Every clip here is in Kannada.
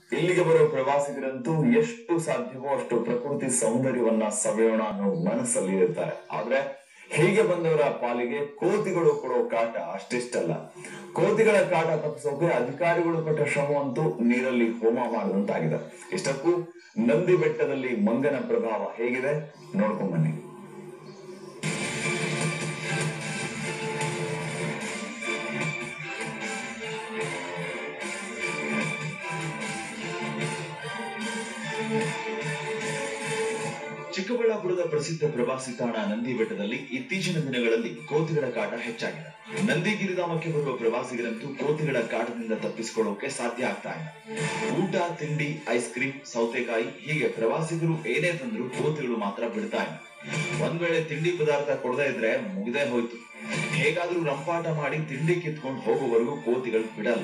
ಇಲ್ಲಿಗೆ ಬರೋ ಪ್ರವಾಸಿಗರಂತೂ ಎಷ್ಟು ಸಾಧ್ಯವೋ ಅಷ್ಟು ಪ್ರಕೃತಿ ಸೌಂದರ್ಯವನ್ನ ಸವಿಯೋಣ ಅನ್ನೋ ಮನಸ್ಸಲ್ಲಿ ಇರ್ತಾರೆ ಆದ್ರೆ ಹೀಗೆ ಬಂದವರ ಪಾಲಿಗೆ ಕೋತಿಗಳು ಕೊಡೋ ಕಾಟ ಅಷ್ಟಿಷ್ಟಲ್ಲ ಕೋತಿಗಳ ಕಾಟ ತಪ್ಪಿಸೋಕೆ ಅಧಿಕಾರಿಗಳು ಪಟ್ಟ ಶ್ರಮವಂತೂ ನೀರಲ್ಲಿ ಹೋಮ ಮಾಡಿದಂತಾಗಿದೆ ಇಷ್ಟಕ್ಕೂ ನಂದಿ ಬೆಟ್ಟದಲ್ಲಿ ಮಂಗನ ಪ್ರಭಾವ ಹೇಗಿದೆ ನೋಡ್ಕೊಂಡ್ ಬನ್ನಿ ಚಿಕ್ಕಬಳ್ಳಾಪುರದ ಪ್ರಸಿದ್ಧ ಪ್ರವಾಸಿ ತಾಣ ನಂದಿ ಬೆಟ್ಟದಲ್ಲಿ ಇತ್ತೀಚಿನ ದಿನಗಳಲ್ಲಿ ಕೋತಿಗಳ ಕಾಟ ಹೆಚ್ಚಾಗಿದೆ ನಂದಿ ಗಿರಿಧಾಮಕ್ಕೆ ಬರುವ ಪ್ರವಾಸಿಗರಂತೂ ಕೋತಿಗಳ ಕಾಟದಿಂದ ತಪ್ಪಿಸಿಕೊಳ್ಳೋಕೆ ಸಾಧ್ಯ ಆಗ್ತಾ ಇಲ್ಲ ಊಟ ತಿಂಡಿ ಐಸ್ ಕ್ರೀಮ್ ಸೌತೆಕಾಯಿ ಹೀಗೆ ಪ್ರವಾಸಿಗರು ಏನೇ ತಂದ್ರು ಕೋತಿಗಳು ಮಾತ್ರ ಬಿಡ್ತಾ ಇಲ್ಲ ಒಂದ್ ವೇಳೆ ತಿಂಡಿ ಪದಾರ್ಥ ಕೊಡದೇ ಇದ್ರೆ ಮುಗ್ದೇ ಹೋಯ್ತು ಹೇಗಾದ್ರೂ ರಂಪಾಟ ಮಾಡಿ ತಿಂಡಿ ಕಿತ್ಕೊಂಡು ಹೋಗುವವರೆಗೂ ಕೋತಿಗಳು ಬಿಡಲ್ಲ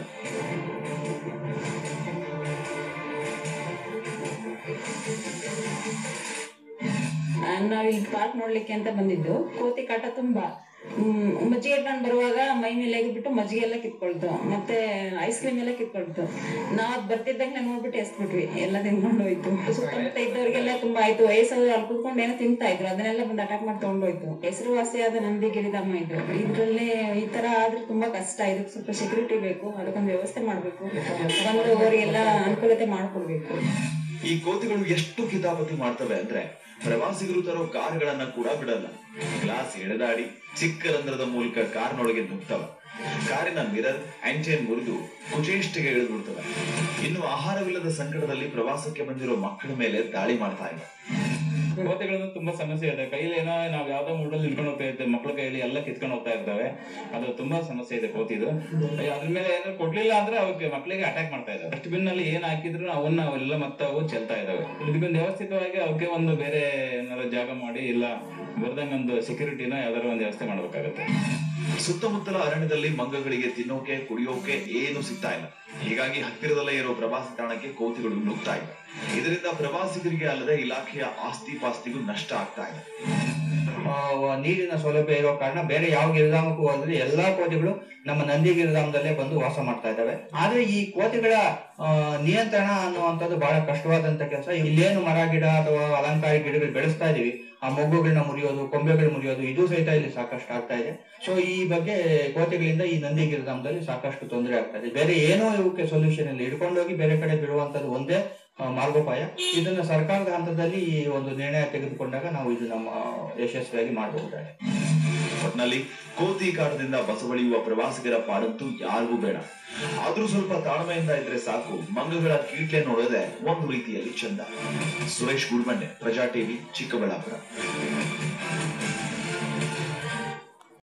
ನಾವು ಇಲ್ಲಿ ಪಾರ್ಕ್ ನೋಡ್ಲಿಕ್ಕೆ ಅಂತ ಬಂದಿದ್ದು ಕೋತಿ ಕಾಟ ತುಂಬಾ ಹ್ಮ್, ಮಜ್ಜಿಗೆ ಇಟ್ಕೊಂಡು ಬರುವಾಗ ಮೈ ಮೇಲೆ ಬಿಟ್ಟು ಮಜ್ಜಿಗೆ ಎಲ್ಲ ಕಿತ್ಕೊಳ್ತು ಮತ್ತೆ ಐಸ್ ಕ್ರೀಮ್ ಎಲ್ಲ ಕಿತ್ಕೊಳ್ತು ನಾವ್ ಅದ್ ಬರ್ತಿದ್ದಂಗೆ ನೋಡ್ಬಿಟ್ಟು ಎಸ್ಬಿಟ್ವಿ ಎಲ್ಲ ತಿನ್ಕೊಂಡು ಹೋಯ್ತು ಸುತ್ತಮುತ್ತ ಇದ್ದವ್ರಿಗೆಲ್ಲ ತುಂಬಾ ಆಯ್ತು ವಯಸ್ಸವ್ರು ಅಲ್ಲಿ ಕುತ್ಕೊಂಡು ಏನೋ ತಿಂತಾ ಇದ್ರು ಅದನ್ನೆಲ್ಲ ಬಂದು ಅಟ್ಯಾಕ್ ಮಾಡಿ ತಗೊಂಡೋಯ್ತು ಹೆಸರುವಾಸಿಯಾದ ನಂದಿ ಗಿರಿಧಾಮ ಇದು ಇದ್ರಲ್ಲಿ ಈ ತರ ಆದ್ರೆ ತುಂಬಾ ಕಷ್ಟ ಇದಕ್ಕೆ ಸ್ವಲ್ಪ ಸೆಕ್ಯೂರಿಟಿ ಬೇಕು ಅದಕ್ಕೊಂದು ವ್ಯವಸ್ಥೆ ಮಾಡ್ಬೇಕು ಬಂದು ಅವರಿಗೆಲ್ಲ ಅನುಕೂಲತೆ ಮಾಡ್ಕೊಡ್ಬೇಕು ಈ ಕೋತಿಗಳು ಎಷ್ಟು ಕಿತಾಪತಿ ಮಾಡ್ತವೆ ಅಂದ್ರೆ ಪ್ರವಾಸಿಗರು ತರೋ ಕಾರ್ಗಳನ್ನ ಕೂಡ ಬಿಡಲ್ಲ ಗ್ಲಾಸ್ ಎಳೆದಾಡಿ ಚಿಕ್ಕ ರಂಧ್ರದ ಮೂಲಕ ಕಾರ್ನೊಳಗೆ ನುಗ್ತವೆ ಕಾರಿನ ಮಿರರ್ ಆಂಟೈನ್ ಮುರಿದು ಕುಚೇಷ್ಟಿಗೆ ಇಳಿದು ಬಿಡ್ತವೆ ಇನ್ನು ಆಹಾರವಿಲ್ಲದ ಸಂಕಟದಲ್ಲಿ ಪ್ರವಾಸಕ್ಕೆ ಬಂದಿರೋ ಮಕ್ಕಳ ಮೇಲೆ ದಾಳಿ ಮಾಡ್ತಾ ಇವೆ ಕೋತಿಗಳದ್ದು ತುಂಬಾ ಸಮಸ್ಯೆ ಇದೆ ಕೈಲಿ ಏನೋ ನಾವ್ ಯಾವ್ದೋ ಮೂಡಲ್ಲಿ ಇಟ್ಕೊಂಡು ಹೋಗ್ತಾ ಇರ್ತೇವೆ ಮಕ್ಳ ಕೈಲಿ ಎಲ್ಲ ಕಿತ್ಕೊಂಡು ಹೋಗ್ತಾ ಇರ್ತವೆ ಅದು ತುಂಬಾ ಸಮಸ್ಯೆ ಇದೆ ಕೋತಿದು ಅಯ್ಯ, ಅದ್ರ ಮೇಲೆ ಏನಾದ್ರು ಕೊಡ್ಲಿಲ್ಲ ಅಂದ್ರೆ ಅವಕ್ಕೆ ಮಕ್ಳಿಗೆ ಅಟ್ಯಾಕ್ ಮಾಡ್ತಾ ಇದಾವೆ ಡಸ್ಟ್ಬಿನ್ ನಲ್ಲಿ ಏನ್ ಹಾಕಿದ್ರು ಅವನ್ನ ಅವೆಲ್ಲ ಮತ್ತೆ ಅವು ಚೆಲ್ತಾ ಇದಾವೆ ಇದಕ್ಕೊಂದು ವ್ಯವಸ್ಥಿತವಾಗಿ ಅವಕ್ಕೆ ಒಂದು ಬೇರೆ ಏನಾದ್ರು ಜಾಗ ಮಾಡಿ ಇಲ್ಲ ಬರ್ದಂಗ ಒಂದು ಸೆಕ್ಯೂರಿಟಿನ ಯಾವ್ದಾರ ಒಂದು ವ್ಯವಸ್ಥೆ ಮಾಡ್ಬೇಕಾಗತ್ತೆ ಸುತ್ತಮುತ್ತಲ ಅರಣ್ಯದಲ್ಲಿ ಮಂಗಗಳಿಗೆ ತಿನ್ನೋಕೆ ಕುಡಿಯೋಕೆ ಏನು ಸಿಗ್ತಾ ಇಲ್ಲ ಹೀಗಾಗಿ ಹತ್ತಿರದಲ್ಲೇ ಇರೋ ಪ್ರವಾಸಿ ತಾಣಕ್ಕೆ ಕೋತಿಗಳು ನುಗ್ತಾ ಇವೆ ಇದರಿಂದ ಪ್ರವಾಸಿಗರಿಗೆ ಅಲ್ಲದೆ ಇಲಾಖೆಯ ಆಸ್ತಿ ಪಾಸ್ತಿಗೂ ನಷ್ಟ ಆಗ್ತಾ ಇದೆ ಆ, ನೀರಿನ ಸೌಲಭ್ಯ ಇರೋ ಕಾರಣ ಬೇರೆ ಯಾವ ಗಿರಿಧಾಮಕ್ಕೂ ಹೋದ್ರೆ ಎಲ್ಲಾ ಕೋತಿಗಳು ನಮ್ಮ ನಂದಿ ಗಿರಿಧಾಮದಲ್ಲೇ ಬಂದು ವಾಸ ಮಾಡ್ತಾ ಇದ್ದಾವೆ ಆದ್ರೆ ಈ ಕೋತಿಗಳ ಆ, ನಿಯಂತ್ರಣ ಅನ್ನುವಂಥದ್ದು ಬಹಳ ಕಷ್ಟವಾದಂತ ಕೆಲಸ ಇಲ್ಲೇನು ಮರ ಗಿಡ ಅಥವಾ ಅಲಂಕಾರಿ ಗಿಡಗಳು ಬೆಳೆಸ್ತಾ ಇದೀವಿ ಆ ಮೊಗ್ಗುಗಳನ್ನ ಮುರಿಯೋದು ಕೊಂಬೆಗಳು ಮುರಿಯೋದು ಇದು ಸಹಿತ ಇಲ್ಲಿ ಸಾಕಷ್ಟು ಆಗ್ತಾ ಇದೆ ಸೊ ಈ ಬಗ್ಗೆ ಕೋತಿಗಳಿಂದ ಈ ನಂದಿ ಗಿರಿಧಾಮದಲ್ಲಿ ಸಾಕಷ್ಟು ತೊಂದರೆ ಆಗ್ತಾ ಇದೆ ಬೇರೆ ಏನೋ ಇವಕ್ಕೆ ಸೊಲ್ಯೂಷನ್ ಇಲ್ಲ ಹಿಡ್ಕೊಂಡೋಗಿ ಬೇರೆ ಕಡೆ ಬಿಡುವಂತದ್ದು ಒಂದೇ ಆ, ಮಾರ್ಗೋಪಾಯ ಇದನ್ನ ಸರ್ಕಾರದ ಹಂತದಲ್ಲಿ ಈ ಒಂದು ನಿರ್ಣಯ ತೆಗೆದುಕೊಂಡಾಗ ನಾವು ಇದು ನಮ್ಮ ಯಶಸ್ವಿಯಾಗಿ ಮಾಡಬಹುದಾಗಿದೆ ಒಟ್ನಲ್ಲಿ ಕೋತಿ ಕಾಟದಿಂದ ಬಸವಳಿಯುವ ಪ್ರವಾಸಿಗರ ಪಾಡಂತೂ ಯಾರಿಗೂ ಬೇಡ ಆದ್ರೂ ಸ್ವಲ್ಪ ತಾಳ್ಮೆಯಿಂದ ಇದ್ರೆ ಸಾಕು ಮಂಗಗಳ ಕೀಟ್ಲೆ ನೋಡೋದೆ ಒಂದು ರೀತಿಯಲ್ಲಿ ಚಂದ ಸುರೇಶ್ ಗುಡ್ಬಂಡೆ ಪ್ರಜಾ ಟಿವಿ ಚಿಕ್ಕಬಳ್ಳಾಪುರ